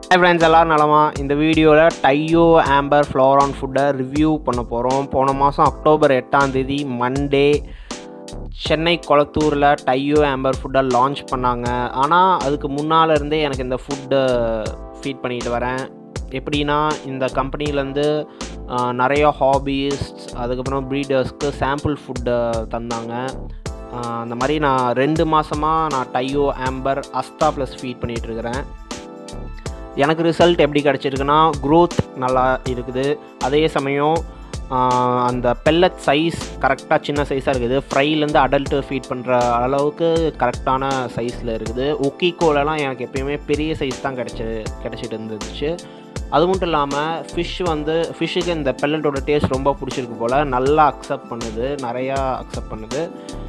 friends எல்லோரும் நலமா இந்த வீடியோவில் டையோ ஆம்பர் ஃப்ளோரான் ஃபுட்டை ரிவ்யூ பண்ண போகிறோம் போன மாதம் அக்டோபர் எட்டாம் தேதி மண்டே சென்னை கொளத்தூரில் டையோ ஆம்பர் ஃபுட்டை லான்ச் பண்ணாங்க ஆனால் அதுக்கு முன்னால் இருந்தே எனக்கு இந்த ஃபுட்டை ஃபீட் பண்ணிட்டு வரேன் எப்படின்னா இந்த கம்பெனிலேருந்து நிறைய ஹாபீஸ்ட் அதுக்கப்புறம் ப்ரீடர்ஸ்க்கு சாம்பிள் ஃபுட்டை தந்தாங்க ஆஹ் அந்த மாதிரி நான் ரெண்டு மாதமாக நான் Taiyo amber Asta plus feed பண்ணிகிட்ருக்கிறேன் எனக்கு ரிசல்ட் எப்படி கிடச்சிருக்குன்னா க்ரோத் நல்லா இருக்குது அதே சமயம் ஆஹ் அந்த பெல்லட் சைஸ் கரெக்டாக சின்ன சைஸாக இருக்குது ஃப்ரைலேருந்து அடல்ட்டு ஃபீட் பண்ணுற அளவுக்கு கரெக்டான சைஸில் இருக்குது ஒக்கிக்கோலலாம் எனக்கு எப்பயுமே பெரிய சைஸ் தான் கிடச்சி கிடச்சிட்டு இருந்துச்சு அது மட்டும் இல்லாமல் ஃபிஷ் வந்து ஃபிஷ்ஷுக்கு இந்த பெல்லட்டோட டேஸ்ட் ரொம்ப பிடிச்சிருக்கு போல் நல்லா அக்செப்ட் பண்ணுது நிறையா அக்செப்ட் பண்ணுது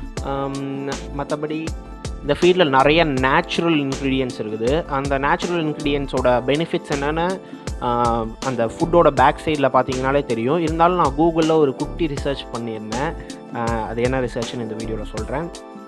மற்றபடி இந்த ஃபீல்டில் நிறைய நேச்சுரல் இன்க்ரீடியன்ஸ் இருக்குது அந்த நேச்சுரல் இன்க்ரீடியன்ஸோட பெனிஃபிட்ஸ் என்னென்னு ஆஹ் அந்த ஃபுட்டோட பேக் சைடில் பார்த்தீங்கனாலே தெரியும் இருந்தாலும் நான் கூகுளில் ஒரு குட்டி ரிசர்ச் பண்ணியிருந்தேன் ஆஹ் அது என்ன ரிசர்ச்னு இந்த வீடியோவில் சொல்கிறேன்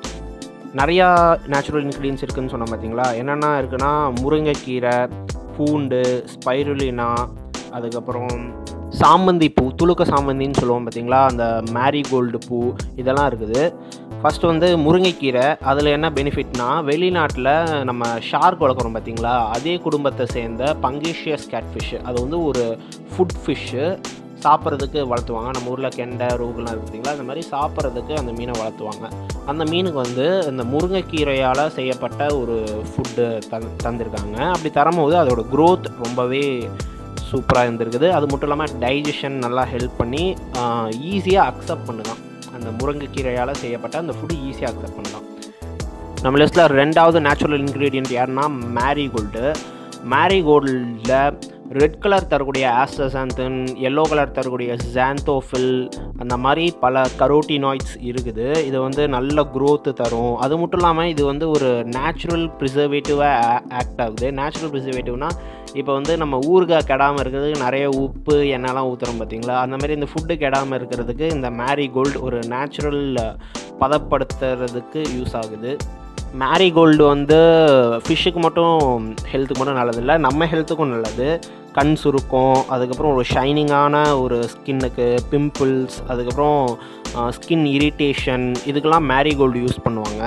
நிறையா நேச்சுரல் இன்க்ரீடியன்ஸ் இருக்குதுன்னு சொன்னோம் பார்த்தீங்களா என்னென்ன இருக்குன்னா முருங்கைக்கீரை பூண்டு ஸ்பைருலினா அதுக்கப்புறம் சாமந்தி பூ துளுக்க சாமந்தின்னு சொல்லுவோம் பார்த்தீங்களா அந்த மேரிகோல்டு பூ இதெல்லாம் இருக்குது ஃபஸ்ட்டு வந்து முருங்கைக்கீரை அதில் என்ன பெனிஃபிட்னா வெளிநாட்டில் நம்ம ஷார்க் வளர்க்குறோம் பார்த்தீங்களா அதே குடும்பத்தை சேர்ந்த பங்கேஷியஸ் கேட்ஃபிஷ் அது வந்து ஒரு ஃபுட் ஃபிஷ்ஷு சாப்பிட்றதுக்கு வளர்த்துவாங்க நம்ம ஊரில் கெண்டை ரோகுலாம் இருக்குது பார்த்தீங்களா அந்த மாதிரி சாப்பிட்றதுக்கு அந்த மீனை வளர்த்துவாங்க அந்த மீனுக்கு வந்து இந்த முருங்கைக்கீரையால் செய்யப்பட்ட ஒரு ஃபுட்டு தந் தந்திருக்காங்க அப்படி தரும்போது அதோட க்ரோத் ரொம்பவே சூப்பராக இருந்திருக்குது அது மட்டும் இல்லாமல் டைஜஷன் நல்லா ஹெல்ப் பண்ணி ஈஸியாக அக்செப்ட் பண்ணுதான் அந்த முருங்கைக்கீரையால் செய்யப்பட்ட அந்த ஃபுட்டு ஈஸியாக அக்செப்ட் பண்ணலாம் நம்ம லிஸ்ட்டில் ரெண்டாவது நேச்சுரல் இன்க்ரீடியன்ட் யாருன்னா மேரிகோல்டு மேரிகோல்டில் ரெட் கலர் தரக்கூடிய ஆஸ்டசாந்தன் எல்லோ கலர் தரக்கூடிய ஜாந்தோஃபில் அந்த மாதிரி பல கரோட்டினாய்ட்ஸ் இருக்குது இது வந்து நல்ல growth தரும் அது மட்டும் இல்லாமல் இது வந்து ஒரு நேச்சுரல் ப்ரிசர்வேட்டிவாக ஆக்ட் ஆகுது நேச்சுரல் ப்ரிசர்வேட்டிவ்னா இப்போ வந்து நம்ம ஊறுகாய் கெடாமல் இருக்கிறதுக்கு நிறைய உப்பு எண்ணெய்லாம் ஊற்றுறோம் பார்த்தீங்களா அந்த மாதிரி இந்த ஃபுட்டு கெடாமல் இருக்கிறதுக்கு இந்த மேரிகோல்டு ஒரு நேச்சுரல் பதப்படுத்துறதுக்கு யூஸ் ஆகுது மேரிகோல்டு வந்து ஃபிஷ்ஷுக்கு மட்டும் ஹெல்த்துக்கு மட்டும் நல்லதில்லை நம்ம ஹெல்த்துக்கும் நல்லது கண் சுருக்கம் அதுக்கப்புறம் ஒரு ஷைனிங்கான ஒரு ஸ்கின்னுக்கு பிம்பிள்ஸ் அதுக்கப்புறம் ஸ்கின் இரிட்டேஷன் இதுக்கெல்லாம் மேரிகோல்டு யூஸ் பண்ணுவாங்க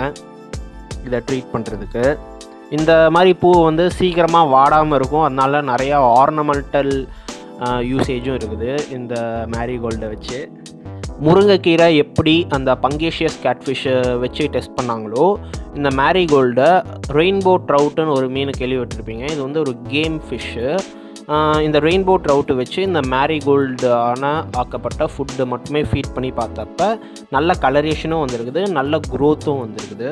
இதை ட்ரீட் பண்ணுறதுக்கு இந்த மாதிரி பூ வந்து சீக்கிரமாக வாடாமல் இருக்கும் அதனால நிறையா ஆர்னமெண்டல் யூசேஜும் இருக்குது இந்த மேரிகோல்டை வச்சு முருங்கைக்கீரை எப்படி அந்த பங்கேஷியஸ் கேட்ஃபிஷ்ஷை வச்சு டெஸ்ட் பண்ணாங்களோ இந்த மேரிகோல்டை ரெயின்போ ட்ரவுட்டுன்னு ஒரு மீன் கேள்விப்பட்டிருப்பீங்க இது வந்து ஒரு கேம் ஃபிஷ்ஷு இந்த ரெயின்போ ட்ரவுட்டு வச்சு இந்த மேரிகோல்டான ஆக்கப்பட்ட ஃபுட்டு மட்டுமே ஃபீட் பண்ணி பார்த்தப்ப நல்ல கலரேஷனும் வந்திருக்குது நல்ல க்ரோத்தும் வந்திருக்குது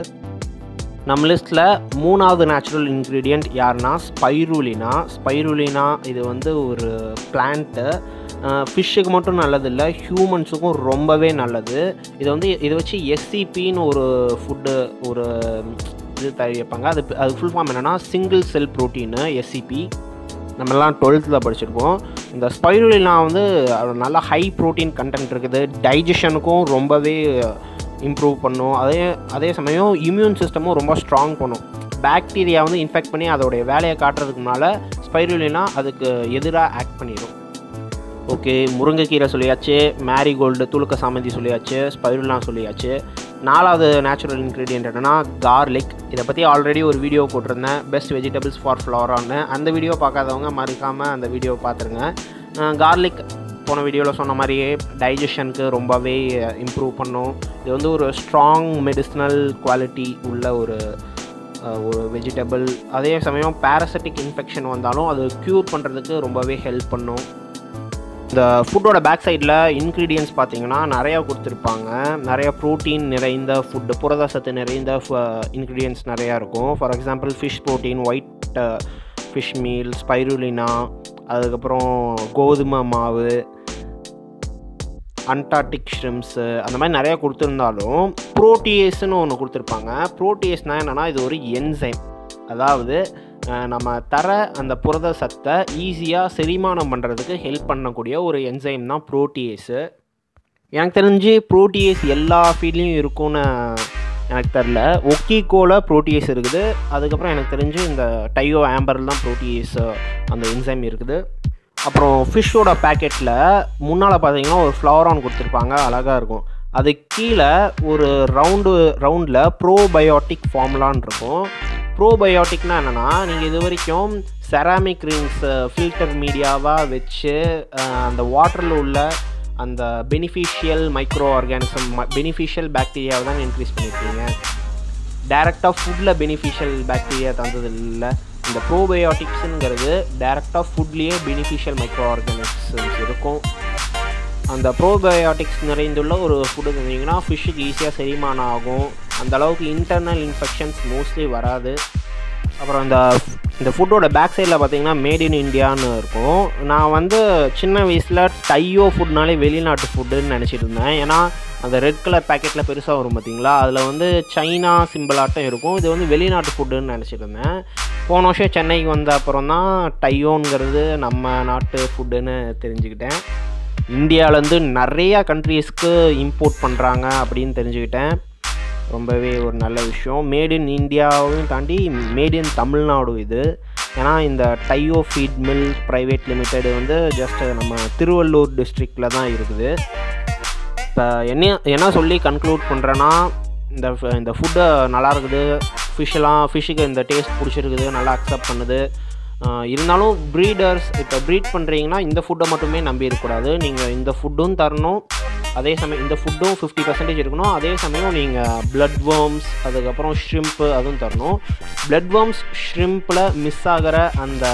நம்ம லிஸ்ட்டில் மூணாவது நேச்சுரல் இன்க்ரீடியண்ட் யாருன்னா ஸ்பைருலினா ஸ்பைருலினா இது வந்து ஒரு பிளான்ட்டு ஃபிஷ்ஷுக்கு மட்டும் நல்லதில்லை ஹியூமன்ஸுக்கும் ரொம்பவே நல்லது இது வந்து இதை வச்சு எஸ்சிபின்னு ஒரு ஃபுட்டு ஒரு இது தயாரிப்பாங்க அது அது ஃபுல் ஃபார்ம் என்னென்னா சிங்கிள் செல் ப்ரோட்டீனு எஸ்சிபி நம்மலாம் டுவெல்த்தில் படிச்சிருப்போம் இந்த ஸ்பைருலினா வந்து நல்லா ஹை ப்ரோட்டீன் கண்டென்ட் இருக்குது டைஜஷனுக்கும் ரொம்பவே இம்ப்ரூவ் பண்ணும் அதே அதே சமயம் இம்யூன் சிஸ்டமும் ரொம்ப ஸ்ட்ராங் பண்ணும் பாக்டீரியா வந்து இன்ஃபெக்ட் பண்ணி அதோடைய வேலையை காட்டுறதுக்கு முன்னால் ஸ்பைருலினா அதுக்கு எதிராக ஆக்ட் பண்ணிடும் ஓகே முருங்கைக்கீரை சொல்லியாச்சு மேரிகோல்டு துளுக்க சாமந்தி சொல்லியாச்சு ஸ்பைருலா சொல்லியாச்சு நாலாவது நேச்சுரல் இன்க்ரீடியன்ட் என்னென்னா கார்லிக் இதை பற்றி ஆல்ரெடி ஒரு வீடியோ போட்டிருந்தேன் பெஸ்ட் வெஜிடபிள்ஸ் ஃபார் ஃப்ளோரான்னு அந்த வீடியோ பார்க்காதவங்க மறக்காமல் அந்த வீடியோ பார்த்துருங்க கார்லிக் போன வீடியோவில் சொன்ன மாதிரியே டைஜஷனுக்கு ரொம்பவே இம்ப்ரூவ் பண்ணும் இது வந்து ஒரு ஸ்ட்ராங் மெடிசினல் குவாலிட்டி உள்ள ஒரு ஒரு வெஜிடபிள் அதே சமயம் பேரசட்டிக் இன்ஃபெக்ஷன் வந்தாலும் அது க்யூர் பண்ணுறதுக்கு ரொம்பவே ஹெல்ப் பண்ணும் இந்த ஃபுட்டோட பேக் சைடில் இன்க்ரீடியன்ஸ் பார்த்தீங்கன்னா நிறையா கொடுத்துருப்பாங்க நிறைய ப்ரோட்டீன் நிறைந்த ஃபுட்டு புரத சத்து நிறைந்த இன்க்ரீடியன்ஸ் நிறையா இருக்கும் for example fish protein white fish meal spirulina அதுக்கப்புறம் கோதுமை மாவு அன்டார்டிக் ஷ்ரிம்ஸு அந்த மாதிரி நிறையா கொடுத்துருந்தாலும் ப்ரோட்டியேஸ்னு ஒன்று கொடுத்துருப்பாங்க ப்ரோட்டியேஸ்னால் என்னென்னா இது ஒரு என்சைம் அதாவது நம்ம தர அந்த புரத சத்தை ஈஸியாக செரிமானம் பண்ணுறதுக்கு ஹெல்ப் பண்ணக்கூடிய ஒரு என்சைம் தான் ப்ரோட்டியேஸு எனக்கு தெரிஞ்சு ப்ரோட்டியேஸ் எல்லா ஃபீல்ட்லேயும் இருக்கும்னு எனக்கு தெரில ஒக்கிக்கோல ப்ரோட்டியேஸ் இருக்குது அதுக்கப்புறம் எனக்கு தெரிஞ்சு இந்த டையோ ஆம்பரில் தான் ப்ரோட்டியேஸ் அந்த என்சைம் இருக்குது அப்புறம் ஃபிஷ்ஷோட பேக்கெட்டில் முன்னால் பார்த்தீங்கன்னா ஒரு ஃப்ளவரான் கொடுத்துருப்பாங்க அழகாக இருக்கும் அது கீழே ஒரு ரவுண்டு ரவுண்டில் ப்ரோபயோட்டிக் ஃபார்முலான் இருக்கும் ப்ரோபயோட்டிக்னா என்னென்னா நீங்கள் இது வரைக்கும் செராமிக் ரிங்ஸ் ஃபில்டர் மீடியாவாக வச்சு அஹ், அந்த வாட்டரில் உள்ள அந்த பெனிஃபிஷியல் மைக்ரோ ஆர்கானிசம் பெனிஃபிஷியல் பாக்டீரியாவை தான் இன்க்ரீஸ் பண்ணியிருக்கீங்க டைரெக்டாக ஃபுட்டில் பெனிஃபிஷியல் பாக்டீரியா தந்தது இல்லை இந்த ப்ரோபயோட்டிக்ஸுங்கிறது டைரெக்டாக ஃபுட்லேயே பெனிஃபிஷியல் மைக்ரோ ஆர்கானிசம்ஸ் இருக்கும் அந்த ப்ரோபயோட்டிக்ஸ் நிறைந்துள்ள ஒரு ஃபுட்டு தந்தீங்கன்னா ஃபிஷ்ஷுக்கு ஈஸியாக செரிமானம் ஆகும் அந்த அளவுக்கு இன்டர்னல் இன்ஃபெக்ஷன்ஸ் மோஸ்ட்லி வராது அப்புறம் இந்த இந்த ஃபுட்டோட பேக் சைடில் பார்த்தீங்கன்னா மேட் இன் இந்தியான்னு இருக்கும் நான் வந்து சின்ன வயசில் டையோ ஃபுட்னாலே வெளிநாட்டு ஃபுட்டுன்னு நினச்சிட்டு இருந்தேன் ஏன்னா அந்த ரெட் கலர் பேக்கெட்டில் பெருசாக வரும் பார்த்தீங்களா அதில் வந்து சைனா சிம்பிளாட்டம் இருக்கும் இது வந்து வெளிநாட்டு ஃபுட்டுன்னு நினச்சிட்டு இருந்தேன் போன வருஷம் சென்னைக்கு வந்த அப்புறம் தான் டையோங்கிறது நம்ம நாட்டு ஃபுட்டுன்னு தெரிஞ்சுக்கிட்டேன் இந்தியாவிலேருந்து நிறையா கண்ட்ரீஸ்க்கு இம்போர்ட் பண்ணுறாங்க அப்படின்னு தெரிஞ்சுக்கிட்டேன் ரொம்பவே ஒரு நல்ல விஷயம் மேட் இன் இந்தியாவையும் தாண்டி மேட் இன் தமிழ்நாடு இது ஏன்னா இந்த Taiyo feed mill private limited வந்து ஜஸ்ட் நம்ம திருவள்ளூர் டிஸ்ட்ரிக்டில் தான் இருக்குது இப்போ என்ன என்ன சொல்லி கன்க்ளூட் பண்ணுறேன்னா இந்த ஃப- இந்த ஃபுட்டு நல்லா இருக்குது ஃபிஷ்ஷெல்லாம் ஃபிஷ்ஷுக்கு இந்த டேஸ்ட் பிடிச்சிருக்குது நல்லா அக்செப்ட் பண்ணுது ஆஹ் இருந்தாலும் ப்ரீடர்ஸ் இப்போ ப்ரீட் பண்ணுறீங்கன்னா இந்த ஃபுட்டை மட்டுமே நம்பி இருக்கக்கூடாது நீங்கள் இந்த ஃபுட்டும் தரணும் அதே சமயம் இந்த ஃபுட்டும் ஃபிஃப்டி பர்சன்டேஜ் இருக்கணும் அதே சமயம் நீங்கள் பிளட் worms அதுக்கப்புறம் ஷ்ரிம்ப்பு அதுவும் தரணும் பிளட் worms ஷ்ரிம்பில் மிஸ் ஆகிற அந்த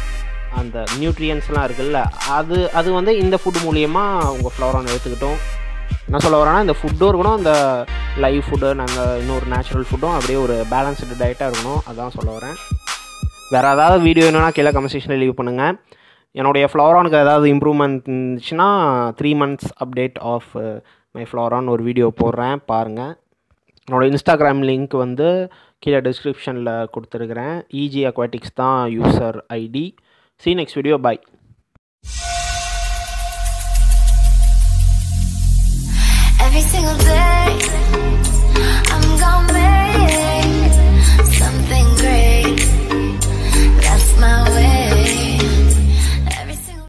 அந்த நியூட்ரியன்ஸ்லாம் இருக்குல்ல அது அது வந்து இந்த ஃபுட் மூலியமாக உங்கள் ஃப்ளவரான் எடுத்துக்கிட்டோம் என்ன சொல்ல வரேன்னா இந்த ஃபுட்டும் இருக்கணும் இந்த லைவ் ஃபுட்டு நாங்கள் இன்னொரு நேச்சுரல் ஃபுட்டும் அப்படியே ஒரு பேலன்ஸ்டு டயட்டாக இருக்கணும் அதான் சொல்ல வரேன் வேறு ஏதாவது வீடியோ வேணும்னா கீழே கமெண்ட் செக்ஷனில் லீவ் பண்ணுங்கள் என்னுடைய ஃப்ளோரானுக்கு ஏதாவது இம்ப்ரூவ்மெண்ட் இருந்துச்சுன்னா three months update of my flowerhorn ஒரு வீடியோ போடுறேன் பாருங்கள் என்னோட இன்ஸ்டாகிராம் லிங்க் வந்து கீழே டிஸ்கிரிப்ஷனில் கொடுத்துருக்குறேன் இஜி அக்வாட்டிக்ஸ் தான் user ID see next video bye Every single day